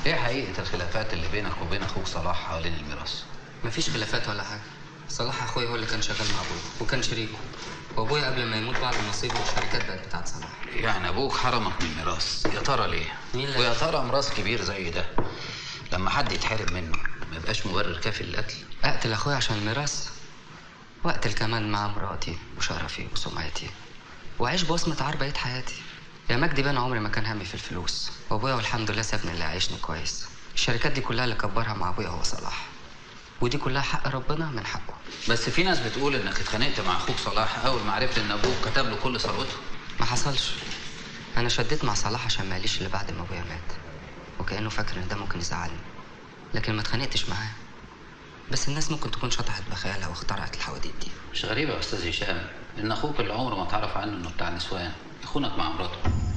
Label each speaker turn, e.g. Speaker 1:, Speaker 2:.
Speaker 1: ايه حقيقه الخلافات اللي بينك وبين اخوك صلاح حوالين الميراث
Speaker 2: مفيش خلافات ولا حاجه صلاح اخويا هو اللي كان شغال مع ابويا وكان شريكه وابويا قبل ما يموت بعد النصيب والشركات بقت بتاعت صلاح
Speaker 1: يعني ابوك حرمك من الميراث يا ترى ليه
Speaker 2: مين اللي-
Speaker 1: ويا ترى ميراث كبير زي ده لما حد يتحرم منه ما يبقاش مبرر كافي للقتل
Speaker 2: اقتل اخويا عشان الميراث واقتل كمان مع مراتي وشرفي وسمعتي واعيش بوصمة عار بقية حياتي يا مجدي بقى انا عمري ما كان همي في الفلوس وابويا والحمد لله سابني اللي عايشني كويس الشركات دي كلها اللي كبرها مع ابويا هو صلاح ودي كلها حق ربنا من حقه
Speaker 1: بس في ناس بتقول انك اتخانقت مع اخوك صلاح اول ما عرفت ان ابوك كتب له كل ثروته
Speaker 2: ما حصلش انا شديت مع صلاح عشان ما قاليش اللي بعد ما ابويا مات وكانه فاكر ان ده ممكن يزعلني لكن ما اتخانقتش معاه بس الناس ممكن تكون شطحت بخيالها واخترعت الحواديت دي
Speaker 1: مش غريبه يا استاذ هشام ان اخوك اللي عمره ما تعرف عنه انه بتاع نسوان يخونك مع مراته